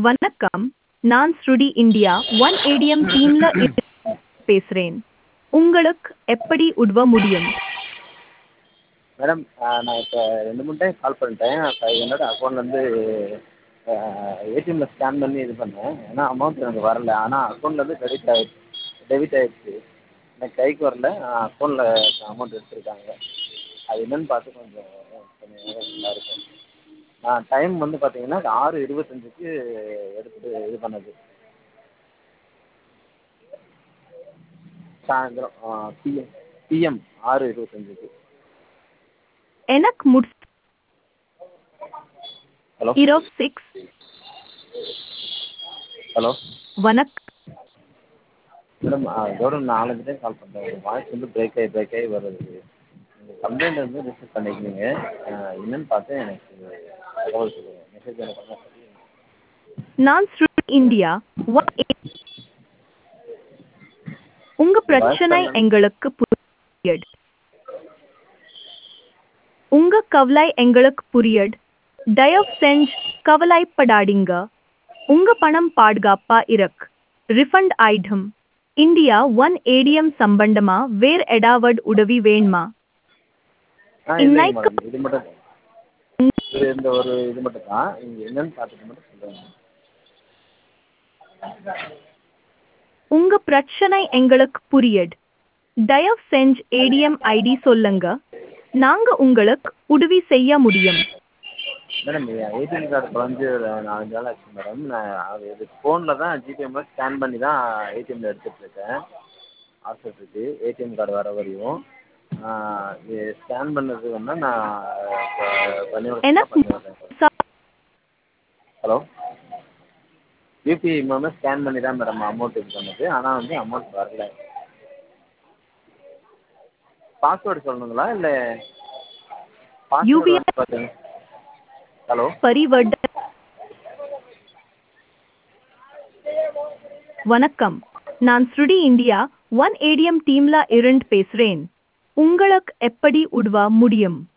வணக்கம் நான் ஸ்ருடி இந்தியா ஒன் ஏடிஎம் டீம்ல இருந்து பேசுறேன் உங்களுக்கு எப்படி உதவ முடியும் மேடம் நான் இப்போ ரெண்டு மூணு டைம் கால் பண்ணிட்டேன் இப்போ என்னோட அக்கௌண்ட்லேருந்து ஏடிஎம்மில் ஸ்கேன் பண்ணி இது பண்ணேன் ஆனால் அமௌண்ட் எனக்கு வரல ஆனால் அக்கௌண்ட்லேருந்து கிரெடிட் ஆகிடுச்சு டெபிட் ஆகிடுச்சு எனக்கு கைக்கு வரல அக்கௌண்ட்டில் அமௌண்ட் எடுத்திருக்காங்க அது என்னென்னு பார்த்து கொஞ்சம் சொன்னீங்கன்னா நல்லாயிருக்கும் நான் டைம் வந்து பார்த்தீங்கன்னா ஆறு இருபத்தஞ்சுக்கு எடுத்து இது பண்ணது சாயந்தரம் பிஎம் பிஎம் ஆறு இருபத்தஞ்சுக்கு எனக்கு முட் ஹலோ இரவு சிக்ஸ் ஹலோ வணக்கம் மேடம் இதோட நாலஞ்சு டைம் கால் பண்ணுறேன் உங்கள் வாய்ஸ் வந்து பிரேக் ஆகி பிரேக் ஆகி வருது உங்கள் கம்ப்ளைண்ட் வந்து ரிசீவ் பண்ணிக்கிங்க என்னென்னு பார்த்து எனக்கு தகவல் சொல்லுங்கள் மெசேஜ் எனக்கு பண்ண சொல்லி நான் ஸ்ருடி இந்தியா ஒன் உங்க பிரச்சனை எங்களுக்கு புரியுது உங்க கவலை எங்களுக்கு புரியுது தயவு செஞ்சு கவலைப்படாதீங்க உங்க பணம் பாதுகாப்பா இருக்கு ரிஃபண்ட் ஆயிடும் இந்தியா ஒன் ஏடிஎம் சம்பந்தமா வேற ஏதாவது உதவி வேணுமா ஆ இல்லைங்க இன்னைக்கு- மேடம் இது மட்டும் இது இந்த ஒரு இது மட்டும் தான் நீங்கள் என்னென்னு பார்த்துட்டு மட்டும் சொல்லுங்கள் உங்க பிரச்சனை எங்களுக்கு புரியுது தயவு செஞ்சு ஏடிஎம் ஐடி சொல்லுங்க நாங்க உங்களுக்கு உதவி செய்ய முடியும் மேடம் ஏடிஎம் கார்டு குறைஞ்சி ஒரு நாலஞ்சு நாள் ஆச்சு மேடம் நான் அது இது ஃபோனில் தான் ஜிபேமில் ஸ்கேன் பண்ணி தான் ஏடிஎம்மில் எடுத்துகிட்டு இருக்கேன் ஆஃபீஸுக்கு ஏடிஎம் கார்டு வர வரையும் இது ஸ்கேன் பண்ணது வேணால் நான் இப்போ பண்ணி விட எனக்கு பண்ணி விட்றேன் ச- ஹலோ யூபிஐ மூலமாக ஸ்கேன் பண்ணி தான் மேடம் அமௌண்ட் இது பண்ணது ஆனால் வந்து அமௌண்ட் வரல பாஸ்வேர்டு சொல்லணுங்களா இல்லை UPI பாஸ்வேர்டு பார்த்தீங்க ஹலோ பரிவர்த்த வணக்கம் நான் ஸ்ருடி இந்தியா ஒன் ஏடிஎம் டீம்ல இருந்து பேசுறேன் உங்களுக்கு எப்படி உதவ முடியும்